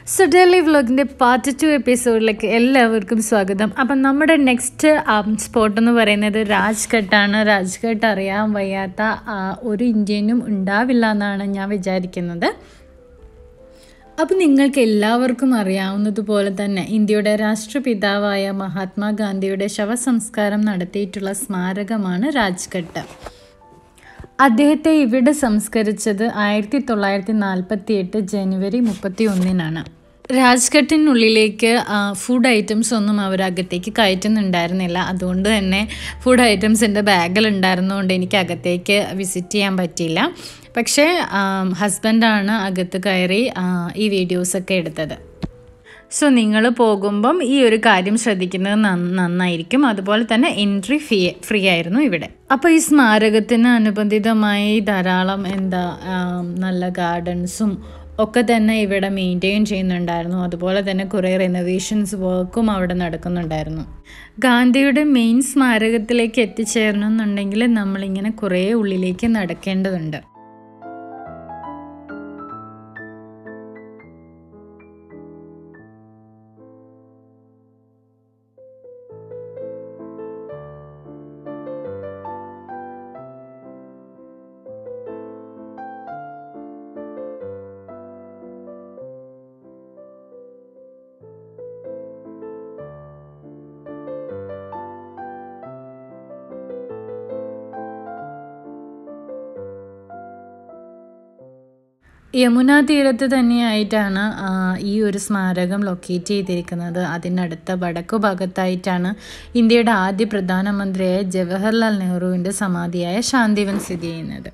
so daily വ്ലോഗിൻ്റെ part two എപ്പിസോഡിലേക്ക് എല്ലാവർക്കും സ്വാഗതം അപ്പം നമ്മുടെ നെക്സ്റ്റ് സ്പോട്ട് എന്ന് പറയുന്നത് രാജ്ഘട്ടാണ് രാജ്ഘട്ട് അറിയാൻ വയ്യാത്ത ആ, ഒരു ഇന്ത്യനും ഉണ്ടാവില്ല എന്നാണ് ഞാൻ വിചാരിക്കുന്നത് അപ്പം നിങ്ങൾക്ക് എല്ലാവർക്കും അറിയാവുന്നതുപോലെ തന്നെ ഇന്ത്യയുടെ രാഷ്ട്രപിതാവായ മഹാത്മാഗാന്ധിയുടെ ശവസംസ്കാരം നടത്തിയിട്ടുള്ള സ്മാരകമാണ് രാജ്ഘട്ട് അദ്ദേഹത്തെ ഇവിടെ സംസ്കരിച്ചത് ആയിരത്തി തൊള്ളായിരത്തി നാൽപ്പത്തി എട്ട് ജനുവരി മുപ്പത്തി ഒന്നിനാണ് രാജ്ഘട്ടിനുള്ളിലേക്ക് ഫുഡ് ഐറ്റംസ് ഒന്നും അവർ അകത്തേക്ക് കയറ്റുന്നുണ്ടായിരുന്നില്ല അതുകൊണ്ട് തന്നെ ഫുഡ് ഐറ്റംസ് എൻ്റെ ബാഗിൽ ഉണ്ടായിരുന്നതുകൊണ്ട് എനിക്ക് അകത്തേക്ക് വിസിറ്റ് ചെയ്യാൻ പറ്റിയില്ല പക്ഷേ ഹസ്ബൻഡാണ് അകത്ത് കയറി ആ, ഈ വീഡിയോസൊക്കെ എടുത്തത് സോ നിങ്ങൾ പോകുമ്പം ഈ ഒരു കാര്യം ശ്രദ്ധിക്കുന്നത് നന്ന- നന്നായിരിക്കും അതുപോലെ തന്നെ എൻട്രി ഫീ ഫ്രീ ആയിരുന്നു ഇവിടെ അപ്പോൾ ഈ സ്മാരകത്തിന് അനുബന്ധിതമായി ധാരാളം എന്താ ആം, നല്ല ഗാർഡൻസും ഒക്കെ തന്നെ ഇവിടെ മെയിൻറ്റെയിൻ ചെയ്യുന്നുണ്ടായിരുന്നു അതുപോലെ തന്നെ കുറേ റെനോവേഷൻസ് വർക്കും അവിടെ നടക്കുന്നുണ്ടായിരുന്നു ഗാന്ധിയുടെ മെയിൻ സ്മാരകത്തിലേക്ക് എത്തിച്ചേരണമെന്നുണ്ടെങ്കിൽ നമ്മളിങ്ങനെ കുറേ ഉള്ളിലേക്ക് നടക്കേണ്ടതുണ്ട് യമുന തീരത്ത് തന്നെയായിട്ടാണ് ആ, ഈ ഒരു സ്മാരകം ലൊക്കേറ്റ് ചെയ്തിരിക്കുന്നത് അതിനടുത്ത വടക്കു ഭാഗത്തായിട്ടാണ് ഇന്ത്യയുടെ ആദ്യ പ്രധാനമന്ത്രിയായ ജവഹർലാൽ നെഹ്റുവിൻ്റെ സമാധിയായ ശാന്തിവൻ സ്ഥിതി ചെയ്യുന്നത്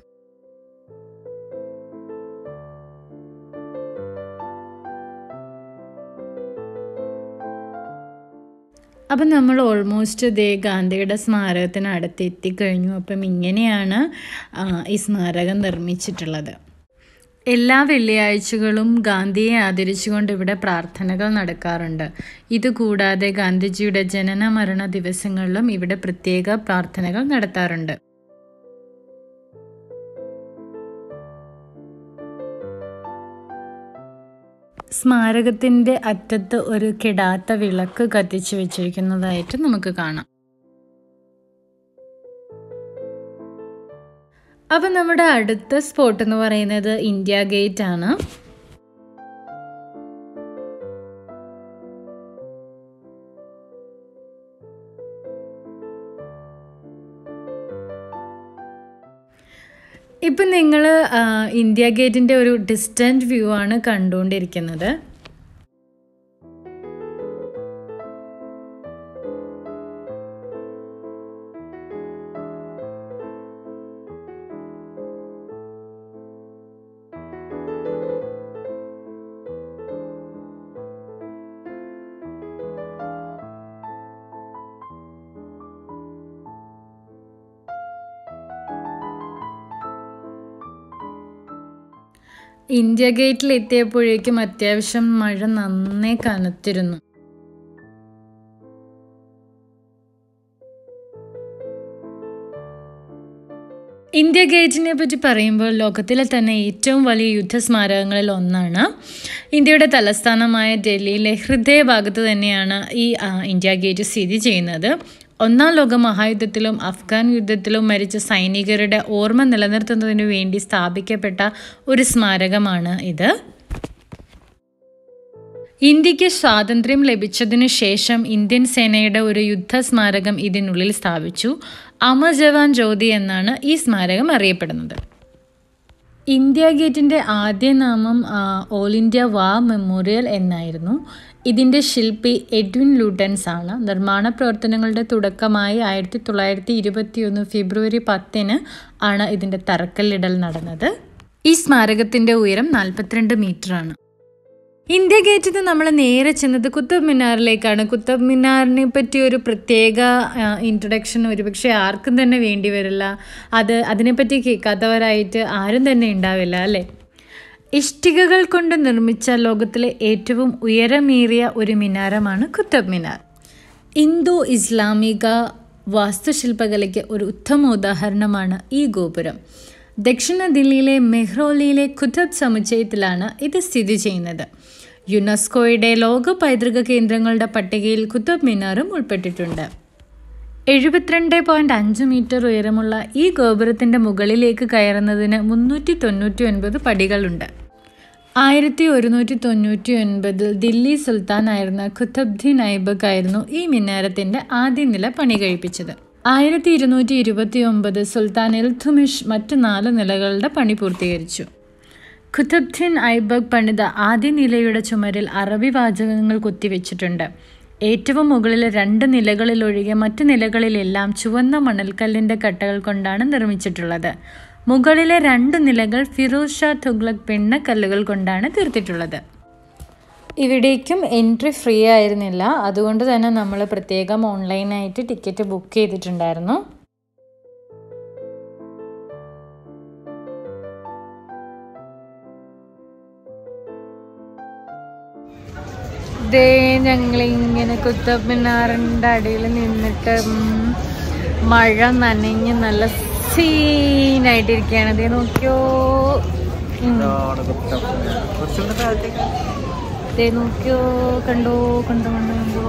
അപ്പം നമ്മൾ ഓൾമോസ്റ്റ് ദേ ഗാന്ധിയുടെ സ്മാരകത്തിന് അടുത്ത് എത്തിക്കഴിഞ്ഞു അപ്പം ഇങ്ങനെയാണ് ആ, ഈ സ്മാരകം നിർമ്മിച്ചിട്ടുള്ളത് എല്ലാ വെള്ളിയാഴ്ചകളും ഗാന്ധിയെ ആദരിച്ചുകൊണ്ട് ഇവിടെ പ്രാർത്ഥനകൾ നടക്കാറുണ്ട് ഇതുകൂടാതെ ഗാന്ധിജിയുടെ ജനന മരണ ദിവസങ്ങളിലും ഇവിടെ പ്രത്യേക പ്രാർത്ഥനകൾ നടത്താറുണ്ട് സ്മാരകത്തിൻ്റെ അറ്റത്ത് ഒരു കെടാത്ത വിളക്ക് കത്തിച്ചു വെച്ചിരിക്കുന്നതായിട്ട് നമുക്ക് കാണാം അപ്പം നമ്മുടെ അടുത്ത സ്പോട്ട് എന്ന് പറയുന്നത് ഇന്ത്യ ഗേറ്റ് ആണ് ഇപ്പം നിങ്ങൾ ഇന്ത്യ ഗേറ്റിൻ്റെ ഒരു ഡിസ്റ്റൻറ്റ് വ്യൂ ആണ് കണ്ടുകൊണ്ടിരിക്കുന്നത് ഇന്ത്യ ഗേറ്റിൽ എത്തിയപ്പോഴേക്കും അത്യാവശ്യം മഴ നന്നേ കനത്തിരുന്നു ഇന്ത്യ ഗേറ്റിനെ പറ്റി പറയുമ്പോൾ ലോകത്തിലെ തന്നെ ഏറ്റവും വലിയ യുദ്ധസ്മാരകങ്ങളിൽ ഒന്നാണ് ഇന്ത്യയുടെ തലസ്ഥാനമായ ഡൽഹിയിലെ ഹൃദയഭാഗത്ത് തന്നെയാണ് ഈ ആ, ഇന്ത്യ ഗേറ്റ് സ്ഥിതി ചെയ്യുന്നത് ഒന്നാം ലോക മഹായുദ്ധത്തിലും അഫ്ഗാൻ യുദ്ധത്തിലും മരിച്ച സൈനികരുടെ ഓർമ്മ നിലനിർത്തുന്നതിനു വേണ്ടി സ്ഥാപിക്കപ്പെട്ട ഒരു സ്മാരകമാണ് ഇത് ഇന്ത്യക്ക് സ്വാതന്ത്ര്യം ലഭിച്ചതിനു ശേഷം ഇന്ത്യൻ സേനയുടെ ഒരു യുദ്ധ സ്മാരകം ഇതിനുള്ളിൽ സ്ഥാപിച്ചു അമർ ജവാൻ ജ്യോതി എന്നാണ് ഈ സ്മാരകം അറിയപ്പെടുന്നത് ഇന്ത്യ ഗേറ്റിൻ്റെ ആദ്യ നാമം ആ, ഓൾ ഇന്ത്യ വാർ മെമ്മോറിയൽ എന്നായിരുന്നു ഇതിൻ്റെ ശില്പി എഡ്വിൻ ലൂട്ടൻസ് ആണ് നിർമ്മാണ പ്രവർത്തനങ്ങളുടെ തുടക്കമായി ആയിരത്തി തൊള്ളായിരത്തി ഇരുപത്തിയൊന്ന് ഫെബ്രുവരി പത്തിന് ആണ് ഇതിൻ്റെ തറക്കല്ലിടൽ നടന്നത് ഈ സ്മാരകത്തിൻ്റെ ഉയരം നാൽപ്പത്തിരണ്ട് മീറ്ററാണ് ഇന്ത്യ ഗേറ്റിൽ നിന്ന് നമ്മൾ നേരെ ചെന്നത് കുത്തബ് മിനാറിലേക്കാണ് കുത്തബ് മിനാറിനെ പറ്റി ഒരു പ്രത്യേക ഇൻട്രൊഡക്ഷൻ ഒരുപക്ഷെ ആർക്കും തന്നെ വേണ്ടി വരില്ല അത് അതിനെപ്പറ്റി കേൾക്കാത്തവരായിട്ട് ആരും തന്നെ ഉണ്ടാവില്ല അല്ലേ ഇഷ്ടികകൾ കൊണ്ട് നിർമ്മിച്ച ലോകത്തിലെ ഏറ്റവും ഉയരമേറിയ ഒരു മിനാരമാണ് കുത്തബ് മിനാർ ഇന്തോ ഇസ്ലാമിക വാസ്തുശില്പകലയ്ക്ക് ഒരു ഉത്തമ ഉദാഹരണമാണ് ഈ ഗോപുരം ദക്ഷിണ ദില്ലിയിലെ മെഹ്റോലിയിലെ കുത്തബ് സമുച്ചയത്തിലാണ് ഇത് സ്ഥിതി ചെയ്യുന്നത് യുനെസ്കോയുടെ ലോക പൈതൃക കേന്ദ്രങ്ങളുടെ പട്ടികയിൽ കുത്തബ് മിനാറും ഉൾപ്പെട്ടിട്ടുണ്ട് എഴുപത്തിരണ്ട് പോയിന്റ് അഞ്ച് മീറ്റർ ഉയരമുള്ള ഈ ഗോപുരത്തിന്റെ മുകളിലേക്ക് കയറുന്നതിന് മുന്നൂറ്റി തൊണ്ണൂറ്റി ഒൻപത് പടികളുണ്ട് ആയിരത്തി ഒരുന്നൂറ്റി തൊണ്ണൂറ്റി ഒൻപതിൽ ദില്ലി സുൽത്താനായിരുന്ന ഖുത്തബ്ദീൻ ഐബക് ആയിരുന്നു ഈ മിനാരത്തിന്റെ ആദ്യ നില പണി കഴിപ്പിച്ചത് ആയിരത്തി ഇരുന്നൂറ്റി ഇരുപത്തി ഒമ്പത് സുൽത്താൻ എൽത്തുമിഷ് മറ്റ് നാല് നിലകളുടെ പണി പൂർത്തീകരിച്ചു ഖുത്തബ്ദീൻ ഐബക് പണിത ആദ്യ നിലയുടെ ചുമരിൽ അറബി വാചകങ്ങൾ കുത്തിവെച്ചിട്ടുണ്ട് ഏറ്റവും മുകളിലെ രണ്ട് നിലകളിലൊഴികെ മറ്റു നിലകളിലെല്ലാം ചുവന്ന മണൽക്കല്ലിൻ്റെ കട്ടകൾ കൊണ്ടാണ് നിർമ്മിച്ചിട്ടുള്ളത് മുകളിലെ രണ്ട് നിലകൾ ഫിറോസ് ഷാ തുഗ്ലക് പെണ്ണക്കല്ലുകൾ കൊണ്ടാണ് തീർത്തിട്ടുള്ളത് ഇവിടേക്കും എൻട്രി ഫ്രീ ആയിരുന്നില്ല അതുകൊണ്ട് തന്നെ നമ്മൾ പ്രത്യേകം ഓൺലൈനായിട്ട് ടിക്കറ്റ് ബുക്ക് ചെയ്തിട്ടുണ്ടായിരുന്നു ദേ ഞങ്ങളിങ്ങനെ കുത്തബ് മിനാറിൻ്റെ അടിയിൽ നിന്നിട്ട് മഴ നനഞ്ഞ് നല്ല സീനായിട്ടിരിക്കുകയാണ് ദേ നോക്കിയോ ദേ നോക്കിയോ കണ്ടോ കണ്ടോ കണ്ടോ കണ്ടോ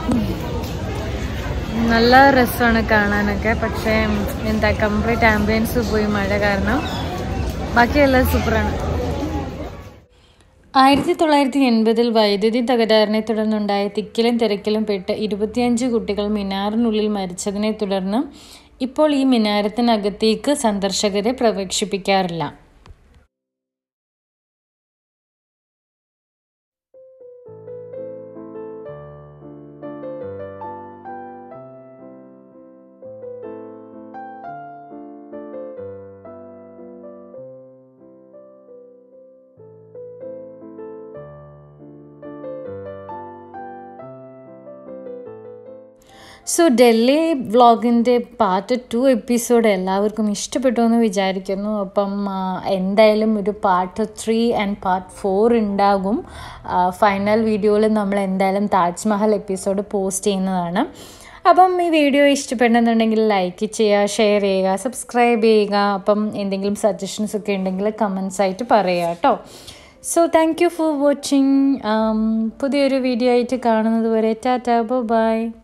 നല്ല രസമാണ് കാണാനൊക്കെ പക്ഷേ എന്താ കംപ്ലീറ്റ് ആംബിയൻസ് പോയി മഴ കാരണം ബാക്കിയെല്ലാം സൂപ്പറാണ് ആയിരത്തി തൊള്ളായിരത്തി എൺപതിൽ വൈദ്യുതി തകരാറിനെ തുടർന്നുണ്ടായ തിക്കിലും തിരക്കിലും പെട്ട് ഇരുപത്തിയഞ്ച് കുട്ടികൾ മിനാറിനുള്ളിൽ മരിച്ചതിനെ തുടർന്ന് ഇപ്പോൾ ഈ മിനാരത്തിനകത്തേക്ക് സന്ദർശകരെ പ്രവേശിപ്പിക്കാറില്ല സോ ഡൽഹി വ്ളോഗിൻ്റെ പാർട്ട് ടു എപ്പിസോഡ് എല്ലാവർക്കും ഇഷ്ടപ്പെട്ടു എന്ന് വിചാരിക്കുന്നു അപ്പം എന്തായാലും ഒരു part three and part four ഉണ്ടാകും ഫൈനൽ വീഡിയോയിൽ നമ്മൾ എന്തായാലും താജ്മഹൽ എപ്പിസോഡ് പോസ്റ്റ് ചെയ്യുന്നതാണ് അപ്പം ഈ വീഡിയോ ഇഷ്ടപ്പെടുന്നുണ്ടെങ്കിൽ ലൈക്ക് ചെയ്യുക ഷെയർ ചെയ്യുക സബ്സ്ക്രൈബ് ചെയ്യുക അപ്പം എന്തെങ്കിലും സജഷൻസ് ഒക്കെ ഉണ്ടെങ്കിൽ കമൻസ് ആയിട്ട് പറയുക കേട്ടോ so thank you for watching പുതിയൊരു വീഡിയോ ആയിട്ട് കാണുന്നത് വരെ ടാറ്റാ ബൈ